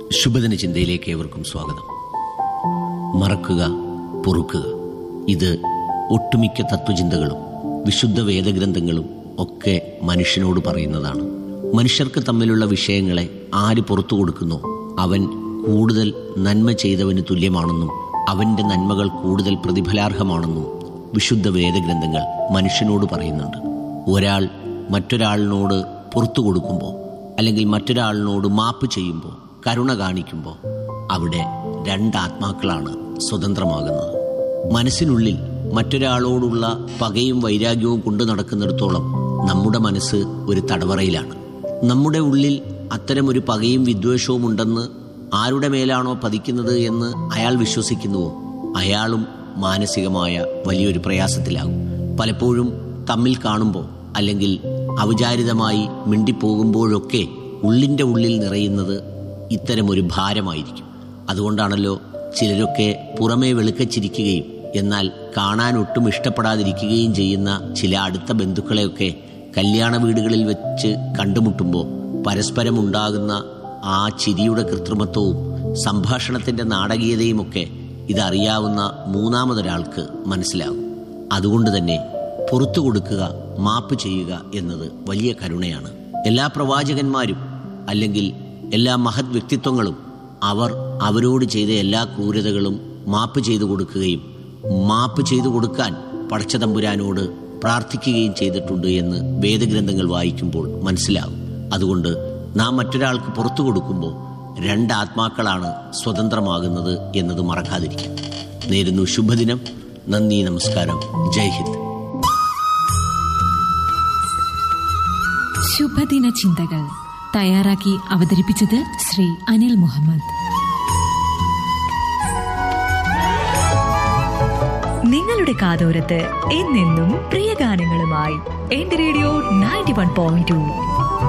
ശുഭദിന ചിന്തയിലേക്ക് ഏവർക്കും സ്വാഗതം മറക്കുക പൊറുക്കുക ഇത് ഒട്ടുമിക്ക തത്വചിന്തകളും വിശുദ്ധ വേദഗ്രന്ഥങ്ങളും ഒക്കെ മനുഷ്യനോട് പറയുന്നതാണ് മനുഷ്യർക്ക് തമ്മിലുള്ള വിഷയങ്ങളെ ആര് പുറത്തു കൊടുക്കുന്നോ അവൻ കൂടുതൽ നന്മ ചെയ്തവന് തുല്യമാണെന്നും അവന്റെ നന്മകൾ കൂടുതൽ പ്രതിഫലാർഹമാണെന്നും വിശുദ്ധ വേദഗ്രന്ഥങ്ങൾ മനുഷ്യനോട് പറയുന്നുണ്ട് ഒരാൾ മറ്റൊരാളിനോട് പുറത്തു കൊടുക്കുമ്പോൾ അല്ലെങ്കിൽ മറ്റൊരാളിനോട് മാപ്പ് ചെയ്യുമ്പോൾ കരുണ കാണിക്കുമ്പോൾ അവിടെ രണ്ടാത്മാക്കളാണ് സ്വതന്ത്രമാകുന്നത് മനസ്സിനുള്ളിൽ മറ്റൊരാളോടുള്ള പകയും വൈരാഗ്യവും കൊണ്ടു നടക്കുന്നിടത്തോളം നമ്മുടെ മനസ്സ് ഒരു തടവറയിലാണ് നമ്മുടെ ഉള്ളിൽ അത്തരമൊരു പകയും വിദ്വേഷവും ഉണ്ടെന്ന് ആരുടെ മേലാണോ പതിക്കുന്നത് എന്ന് അയാൾ വിശ്വസിക്കുന്നുവോ അയാളും മാനസികമായ വലിയൊരു പ്രയാസത്തിലാകും പലപ്പോഴും തമ്മിൽ കാണുമ്പോൾ അല്ലെങ്കിൽ ഔചാരിതമായി മിണ്ടിപ്പോകുമ്പോഴൊക്കെ ഉള്ളിൻ്റെ ഉള്ളിൽ നിറയുന്നത് ഇത്തരമൊരു ഭാരമായിരിക്കും അതുകൊണ്ടാണല്ലോ ചിലരൊക്കെ പുറമേ വെളുക്കച്ചിരിക്കുകയും എന്നാൽ കാണാൻ ഒട്ടും ഇഷ്ടപ്പെടാതിരിക്കുകയും ചെയ്യുന്ന ചില അടുത്ത ബന്ധുക്കളെയൊക്കെ കല്യാണ വീടുകളിൽ വെച്ച് കണ്ടുമുട്ടുമ്പോൾ പരസ്പരം ഉണ്ടാകുന്ന ആ ചിരിയുടെ കൃത്രിമത്വവും സംഭാഷണത്തിന്റെ നാടകീയതയുമൊക്കെ ഇതറിയാവുന്ന മൂന്നാമതൊരാൾക്ക് മനസ്സിലാകും അതുകൊണ്ട് തന്നെ പുറത്തു കൊടുക്കുക മാപ്പ് ചെയ്യുക എന്നത് വലിയ കരുണയാണ് എല്ലാ പ്രവാചകന്മാരും അല്ലെങ്കിൽ എല്ലാ മഹത് വ്യക്തിത്വങ്ങളും അവർ അവരോട് ചെയ്ത എല്ലാ ക്രൂരതകളും മാപ്പ് ചെയ്തു കൊടുക്കുകയും മാപ്പ് ചെയ്തു കൊടുക്കാൻ പടച്ചതമ്പുരാനോട് പ്രാർത്ഥിക്കുകയും ചെയ്തിട്ടുണ്ട് എന്ന് വേദഗ്രന്ഥങ്ങൾ വായിക്കുമ്പോൾ മനസ്സിലാകും അതുകൊണ്ട് നാം മറ്റൊരാൾക്ക് പുറത്തു കൊടുക്കുമ്പോൾ രണ്ടാത്മാക്കളാണ് സ്വതന്ത്രമാകുന്നത് എന്നത് മറക്കാതിരിക്കും നേരുന്നു ശുഭദിനം നന്ദി നമസ്കാരം ജയ് ഹിന്ദ് ശുഭദിന ചിന്തകൾ തയ്യാറാക്കി അവതരിപ്പിച്ചത് ശ്രീ അനിൽ മുഹമ്മദ് നിങ്ങളുടെ കാതോരത്ത് എന്നെന്നും പ്രിയ ഗാനങ്ങളുമായി എന്റെ radio ninety one point to